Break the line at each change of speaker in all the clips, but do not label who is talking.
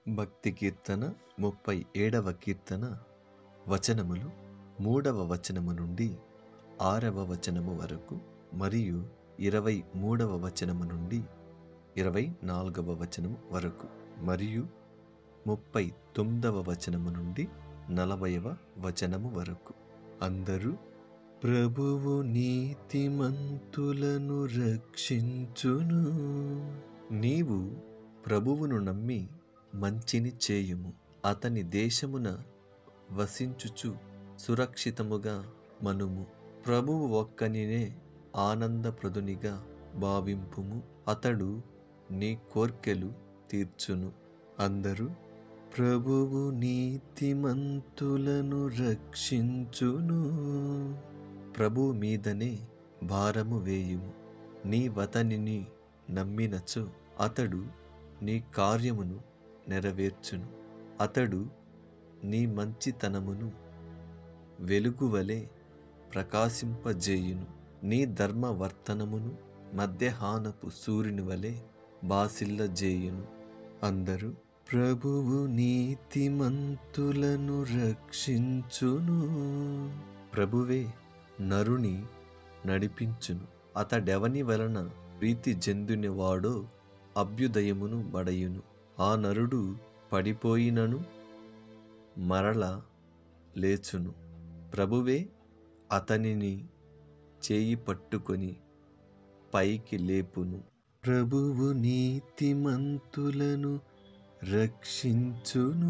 భక్తి కీర్తన ముప్పై ఏడవ కీర్తన వచనములు మూడవ వచనము నుండి ఆరవ వచనము వరకు మరియు ఇరవై మూడవ వచనము నుండి ఇరవై నాలుగవ వచనము వరకు మరియు ముప్పై తొమ్మిదవ వచనము నుండి నలభైవ వచనము వరకు అందరూ ప్రభువు నీతిమంతులను రక్షించును నీవు ప్రభువును నమ్మి మంచిని చేయుము అతని దేశమున వసించుచు సురక్షితముగా మనుము ప్రభువు ఒక్కనినే ఆనందప్రదునిగా భావింపుము అతడు నీ కోర్కెలు తీర్చును అందరూ ప్రభువు నీతిమంతులను రక్షించును ప్రభు మీదనే భారము వేయుము నీ వతనిని నమ్మినచో అతడు నీ కార్యమును నెరవేర్చును అతడు నీ మంచితనమును వెలుగువలే ప్రకాశింపజేయును నీ ధర్మవర్తనమును మధ్యాహ్నపు సూర్యుని వలె బాసిల్లజేయును అందరూ ప్రభువు నీతిమంతులను రక్షించును ప్రభువే నరుని నడిపించును అతడెవని వలన ప్రీతి చెందునివాడో అభ్యుదయమును బడయును ఆ నరుడు పడిపోయినను మరల లేచును ప్రభువే అతనిని చేయి పట్టుకొని పైకి లేపును ప్రభువు నీతిమంతులను రక్షించును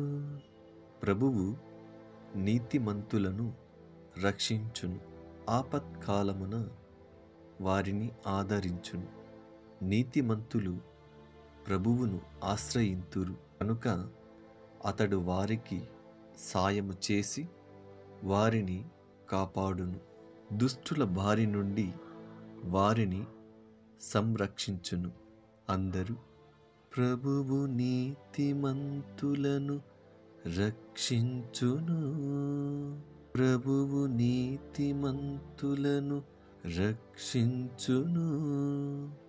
ప్రభువు నీతిమంతులను రక్షించును ఆపత్కాలమున వారిని ఆదరించును నీతిమంతులు ప్రభువును ఆశ్రయింతురు కనుక అతడు వారికి సాయము చేసి వారిని కాపాడును దుష్టుల బారి నుండి వారిని సంరక్షించును అందరూ ప్రభువు నీతిమంతులను రక్షించును ప్రభువు నీతిమంతులను రక్షించును